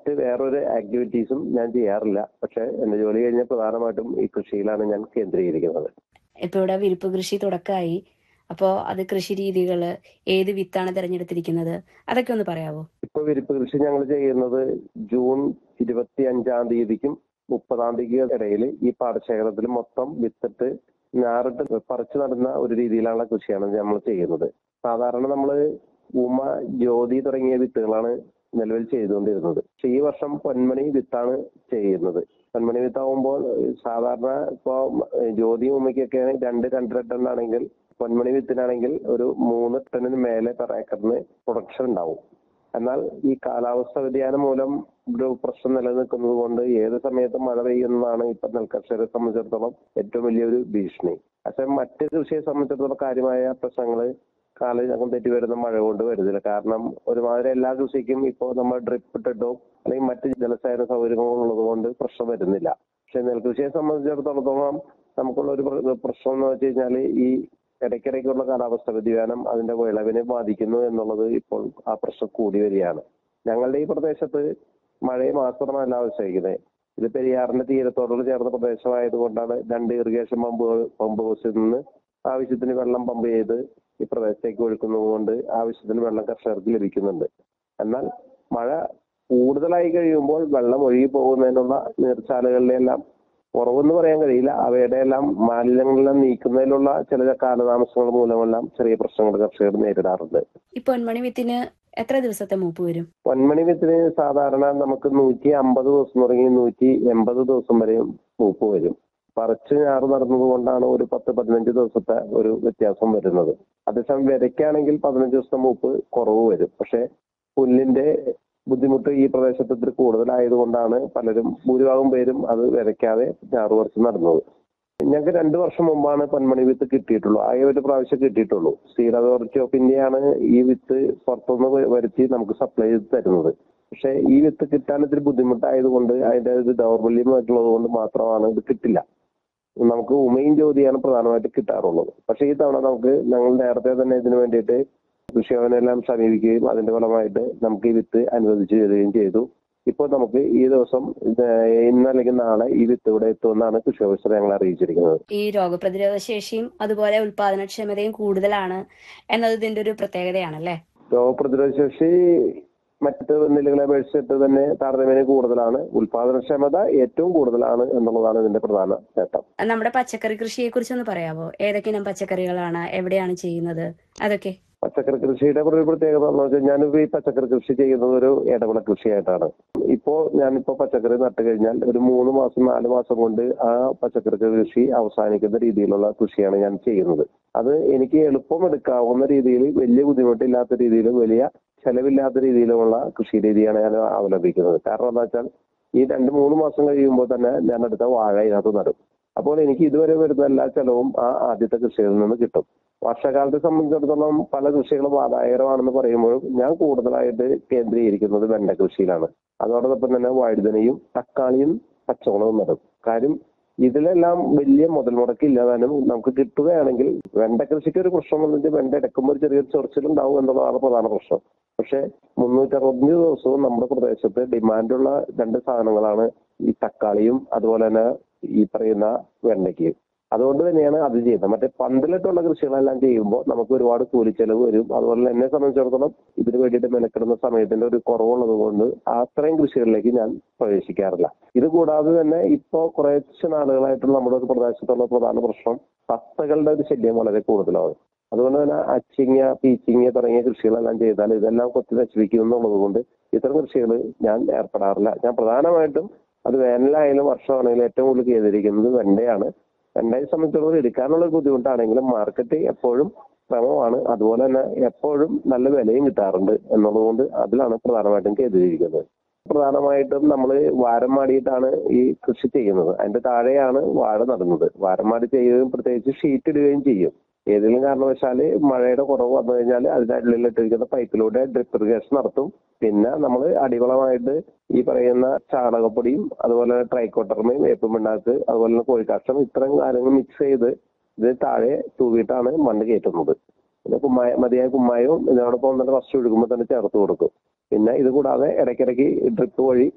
മറ്റ് വേറൊരു ആക്ടിവിറ്റീസും ഞാൻ ചെയ്യാറില്ല പക്ഷെ എന്റെ ജോലി കഴിഞ്ഞ പ്രധാനമായിട്ടും ഈ കൃഷിയിലാണ് ഞാൻ കേന്ദ്രീകരിക്കുന്നത് ഇപ്പൊ ഇവിടെ വിരിപ്പ് കൃഷി തുടക്കമായി അപ്പോ അത് കൃഷി രീതികള് ഏത് വിത്താണ് തിരഞ്ഞെടുത്തിരിക്കുന്നത് അതൊക്കെ ഒന്ന് പറയാവോ ഇപ്പൊ വിരിപ്പ് കൃഷി ഞങ്ങൾ ചെയ്യുന്നത് ജൂൺ ഇരുപത്തി അഞ്ചാം തീയതിക്കും മുപ്പതാം തീയതിക്കും ഇടയിൽ ഈ പാടശേഖരത്തിൽ മൊത്തം വിത്തിട്ട് ഞാറിട്ട് പറിച്ചു നടുന്ന ഒരു രീതിയിലുള്ള കൃഷിയാണ് നമ്മൾ ചെയ്യുന്നത് സാധാരണ നമ്മൾ ഉമ ജ്യോതി തുടങ്ങിയ വിത്തുകളാണ് നിലവിൽ ചെയ്തുകൊണ്ടിരുന്നത് പക്ഷെ ഈ വർഷം പൊന്മണി വിത്താണ് ചെയ്യുന്നത് പൊന്മണി വിത്താവുമ്പോൾ സാധാരണ ഇപ്പോ ജ്യോതി ഉമയ്ക്കൊക്കെ രണ്ട് രണ്ടര ടൺ ആണെങ്കിൽ പൊന്മണി വിത്തിനാണെങ്കിൽ ഒരു മൂന്ന് ടണ്ണിന് മേലെ പെർ ഏക്കറിന് പ്രൊഡക്ഷൻ ഉണ്ടാവും എന്നാൽ ഈ കാലാവസ്ഥ വ്യതിയാനം മൂലം ഒരു പ്രശ്നം നിലനിൽക്കുന്നത് കൊണ്ട് ഏത് സമയത്തും മഴ പെയ്യുന്നതാണ് ഇപ്പൊ നെൽകർഷകരെ സംബന്ധിച്ചിടത്തോളം ഏറ്റവും വലിയൊരു ഭീഷണി പക്ഷെ മറ്റ് കൃഷിയെ സംബന്ധിച്ചിടത്തോളം കാര്യമായ പ്രശ്നങ്ങൾ കാലം തെറ്റി വരുന്ന മഴ കൊണ്ട് വരുന്നില്ല കാരണം ഒരുമാതിരി എല്ലാ കൃഷിക്കും ഇപ്പോൾ നമ്മൾ ഡ്രിപ്പ് ഇട്ടിട്ടോ അല്ലെങ്കിൽ മറ്റ് ജലസേചന സൗകര്യങ്ങളും ഉള്ളത് കൊണ്ട് പ്രശ്നം വരുന്നില്ല പക്ഷെ നെൽകൃഷിയെ സംബന്ധിച്ചിടത്തോളം നമുക്കുള്ള ഒരു പ്ര- പ്രശ്നം എന്ന് വെച്ച് കഴിഞ്ഞാൽ ഈ ഇടയ്ക്കിടയ്ക്കുള്ള കാലാവസ്ഥ വ്യതിയാനം അതിന്റെ വിളവിനെ ബാധിക്കുന്നു എന്നുള്ളത് ഇപ്പോൾ ആ പ്രശ്നം കൂടി വരികയാണ് ഞങ്ങളുടെ ഈ പ്രദേശത്ത് മഴയെ മാത്രമല്ല ആവശ്രയിക്കുന്നത് ഇത് പെരിയാറിന്റെ തീരത്തോടുള്ള ചേർന്ന പ്രദേശമായതുകൊണ്ടാണ് രണ്ട് ഇറിഗേഷൻ പമ്പ് പമ്പ് ഹൗസിൽ നിന്ന് ആവശ്യത്തിന് വെള്ളം പമ്പ് ചെയ്ത് ഈ പ്രദേശത്തേക്ക് ഒഴുക്കുന്നത് കൊണ്ട് ആവശ്യത്തിന് വെള്ളം കർഷകർക്ക് ലഭിക്കുന്നുണ്ട് എന്നാൽ മഴ കൂടുതലായി കഴിയുമ്പോൾ വെള്ളം ഒഴുകി പോകുന്നതിനുള്ള നീർച്ചാലുകളിലെല്ലാം കുറവെന്ന് പറയാൻ കഴിയില്ല അവയുടെ എല്ലാം മാലിന്യങ്ങളെല്ലാം നീക്കുന്നതിലുള്ള ചില കാലതാമസങ്ങൾ മൂലമെല്ലാം ചെറിയ പ്രശ്നങ്ങൾ കർഷകർ നേരിടാറുണ്ട് ഈ പൊന്മണി വിത്തിന് എത്ര ദിവസത്തെ മൂപ്പ് വരും പൊന്മണി വിത്തിന് സാധാരണ നമുക്ക് നൂറ്റി അമ്പത് ദിവസം തുടങ്ങി നൂറ്റി എൺപത് ദിവസം വരെയും മൂപ്പ് വരും പറിച്ച് ഞാറ് നടന്നത് കൊണ്ടാണ് ഒരു പത്ത് പതിനഞ്ച് ദിവസത്തെ ഒരു വ്യത്യാസം വരുന്നത് അതേസമയം വിതയ്ക്കാണെങ്കിൽ പതിനഞ്ച് ദിവസത്തെ മൂപ്പ് കുറവ് വരും പക്ഷെ പുല്ലിന്റെ ബുദ്ധിമുട്ട് ഈ പ്രദേശത്ത് ഇത്തിരി കൂടുതലായതുകൊണ്ടാണ് പലരും ഭൂരിഭാഗം പേരും അത് വിതയ്ക്കാതെ ഞാറ് പറിച്ച് നടന്നത് ഞങ്ങൾക്ക് രണ്ടു വർഷം മുമ്പാണ് പൊന്മണി വിത്ത് കിട്ടിയിട്ടുള്ളൂ ആകെ ഒരു പ്രാവശ്യം കിട്ടിയിട്ടുള്ളൂ സീഡ് അതോറിറ്റി ഓഫ് ഇന്ത്യയാണ് ഈ വിത്ത് പുറത്തുനിന്ന് വ- വരുത്തി നമുക്ക് സപ്ലൈ ചെയ്ത് തരുന്നത് പക്ഷെ ഈ വിത്ത് കിട്ടാൻ ഇത്തിരി ബുദ്ധിമുട്ടായതുകൊണ്ട് അതിന്റെ ഒരു ദൗർബല്യമായിട്ടുള്ളത് കൊണ്ട് മാത്രമാണ് ഇത് കിട്ടില്ല നമുക്ക് ഉമയും ജ്യോതിയാണ് പ്രധാനമായിട്ട് കിട്ടാറുള്ളത് പക്ഷെ ഈ തവണ നമുക്ക് ഞങ്ങൾ നേരത്തെ തന്നെ ഇതിനു വേണ്ടിയിട്ട് കൃഷിഭവനെല്ലാം സമീപിക്കുകയും അതിന്റെ ഫലമായിട്ട് നമുക്ക് ഈ വിത്ത് അനുവദിച്ചു തരികയും ചെയ്തു ഇപ്പോൾ നമുക്ക് ഈ ദിവസം ഇത് ഇന്ന് അല്ലെങ്കിൽ നാളെ ഈ വിത്ത് ഇവിടെ എത്തുമെന്നാണ് കൃഷി ഓഫീസർ ഞങ്ങൾ അറിയിച്ചിരിക്കുന്നത് ഈ രോഗപ്രതിരോധ ശേഷിയും അതുപോലെ ഉൽപാദനക്ഷമതയും കൂടുതലാണ് എന്നത് ഇതിന്റെ ഒരു പ്രത്യേകതയാണല്ലേ രോഗപ്രതിരോധ ശേഷി മറ്റ് നെല്ലുകളെ അപേക്ഷിച്ചിട്ട് തന്നെ താരതമ്യേന കൂടുതലാണ് ഉൽപാദനക്ഷമത ഏറ്റവും കൂടുതലാണ് എന്നുള്ളതാണ് ഇതിന്റെ പ്രധാന നേട്ടം നമ്മുടെ പച്ചക്കറി കൃഷിയെ കുറിച്ച് ഒന്ന് പറയാവോ ഏതൊക്കെ ഇനം പച്ചക്കറികളാണ് എവിടെയാണ് ചെയ്യുന്നത് അതൊക്കെ പച്ചക്കറി കൃഷിയുടെ ഒരു പ്രത്യേകത എന്ന് വെച്ചാൽ ഞാനിപ്പോ ഈ പച്ചക്കറി കൃഷി ചെയ്യുന്നത് ഒരു ഇടവിള കൃഷിയായിട്ടാണ് ഇപ്പോ ഞാനിപ്പോ പച്ചക്കറി നട്ട് കഴിഞ്ഞാൽ ഒരു മൂന്ന് മാസം നാല് മാസം കൊണ്ട് ആ പച്ചക്കറി കൃഷി അവസാനിക്കുന്ന രീതിയിലുള്ള കൃഷിയാണ് ഞാൻ ചെയ്യുന്നത് അത് എനിക്ക് എളുപ്പം എടുക്കാവുന്ന രീതിയിൽ വലിയ ബുദ്ധിമുട്ടില്ലാത്ത രീതിയിൽ വലിയ ചെലവില്ലാത്ത രീതിയിലുമുള്ള കൃഷി രീതിയാണ് ഞാൻ അവലംബിക്കുന്നത് കാരണം എന്താ വെച്ചാൽ ഈ രണ്ട് മൂന്ന് മാസം കഴിയുമ്പോൾ തന്നെ ഞാൻ അടുത്ത വാഴ ഇതിനകത്ത് നടും അപ്പോൾ എനിക്ക് ഇതുവരെ വരുന്ന എല്ലാ ചെലവും ആ ആദ്യത്തെ കൃഷിയിൽ നിന്ന് കിട്ടും വർഷകാലത്തെ സംബന്ധിച്ചിടത്തോളം പല കൃഷികളും ആദായകരമാണെന്ന് പറയുമ്പോഴും ഞാൻ കൂടുതലായിട്ട് കേന്ദ്രീകരിക്കുന്നത് വെണ്ട കൃഷിയിലാണ് അതോടൊപ്പം തന്നെ വഴുതനയും തക്കാളിയും പച്ചമുളകും നടും കാര്യം ഇതിലെല്ലാം വലിയ മുതൽ മുടക്ക് ഇല്ലാതാനും നമുക്ക് കിട്ടുകയാണെങ്കിൽ വെണ്ട കൃഷിക്ക് ഒരു പ്രശ്നം എന്ന് വെച്ചാൽ വെണ്ട എടുക്കുമ്പോൾ ഒരു ചെറിയൊരു ചൊറിച്ചിലുണ്ടാവും എന്നുള്ളതാണ് പ്രധാന പ്രശ്നം പക്ഷെ മുന്നൂറ്ററുപത്തഞ്ച് ദിവസവും നമ്മുടെ പ്രദേശത്ത് ഡിമാൻഡുള്ള രണ്ട് സാധനങ്ങളാണ് ഈ തക്കാളിയും അതുപോലെ തന്നെ ഈ പറയുന്ന വെണ്ടയ്ക്ക് അതുകൊണ്ട് തന്നെയാണ് അത് ചെയ്യുന്നത് മറ്റേ പന്തലിട്ടുള്ള കൃഷികളെല്ലാം ചെയ്യുമ്പോൾ നമുക്ക് ഒരുപാട് കൂലിച്ചെലവ് വരും അതുപോലെ തന്നെ എന്നെ സംബന്ധിച്ചിടത്തോളം ഇതിന് വേണ്ടിയിട്ട് മെനക്കെടുന്ന സമയത്തിന്റെ ഒരു കുറവുള്ളത് കൊണ്ട് അത്രയും കൃഷികളിലേക്ക് ഞാൻ പ്രവേശിക്കാറില്ല ഇത് കൂടാതെ തന്നെ ഇപ്പോ കുറച്ച് നാളുകളായിട്ടുള്ള നമ്മുടെ ഒരു പ്രദേശത്തുള്ള പ്രധാന പ്രശ്നം തത്തകളുടെ ഒരു ശല്യം വളരെ കൂടുതലാണ് അതുകൊണ്ട് തന്നെ അച്ചിങ്ങ പീച്ചിങ്ങ തുടങ്ങിയ കൃഷികളെല്ലാം ചെയ്താൽ ഇതെല്ലാം കൊത്തി നശിപ്പിക്കും എന്നുള്ളത് കൊണ്ട് ഇത്തരം കൃഷികൾ ഞാൻ ഏർപ്പെടാറില്ല ഞാൻ പ്രധാനമായിട്ടും അത് വേനലായാലും വർഷമാണെങ്കിലും ഏറ്റവും കൂടുതൽ ചെയ്തിരിക്കുന്നത് വെണ്ടയാണ് വെണ്ടയെ സംബന്ധിച്ചിടത്തോളം എടുക്കാനുള്ള ഒരു ബുദ്ധിമുട്ടാണെങ്കിലും മാർക്കറ്റ് എപ്പോഴും ക്രമമാണ് അതുപോലെ തന്നെ എപ്പോഴും നല്ല വിലയും കിട്ടാറുണ്ട് എന്നുള്ളത് കൊണ്ട് അതിലാണ് പ്രധാനമായിട്ടും കേന്ദ്രീകരിക്കുന്നത് പ്രധാനമായിട്ടും നമ്മൾ വാരം മാടിയിട്ടാണ് ഈ കൃഷി ചെയ്യുന്നത് അതിന്റെ താഴെയാണ് വാഴ നടുന്നത് വാരം മാടി ചെയ്യുകയും പ്രത്യേകിച്ച് ഷീറ്റ് ഇടുകയും ചെയ്യും ഏതെങ്കിലും കാരണവശാല് മഴയുടെ കുറവ് വന്നു കഴിഞ്ഞാൽ അതിനുള്ളിൽ ഇട്ടിരിക്കുന്ന പൈപ്പിലൂടെ ഡ്രിപ്പ് ഇറിഗേഷൻ നടത്തും പിന്നെ നമ്മൾ അടിവളമായിട്ട് ഈ പറയുന്ന ചാണകപ്പൊടിയും അതുപോലെ ട്രൈക്കോട്ടർമയും വേപ്പും പിണ്ണാക്ക് അതുപോലെ തന്നെ കോഴിക്കാഷ്ടം ഇത്തരം കാര്യങ്ങൾ മിക്സ് ചെയ്ത് ഇത് താഴെ തൂവിയിട്ടാണ് മണ്ണ് കയറ്റുന്നത് പിന്നെ കുമ്മായ മതിയായ കുമ്മായവും ഇതിനോടൊപ്പം തന്നെ ഫസ്റ്റ് ഒഴുകുമ്പോൾ തന്നെ ചേർത്ത് കൊടുക്കും പിന്നെ ഇത് കൂടാതെ ഇടയ്ക്കിടയ്ക്ക് ഡ്രിപ്പ് വഴി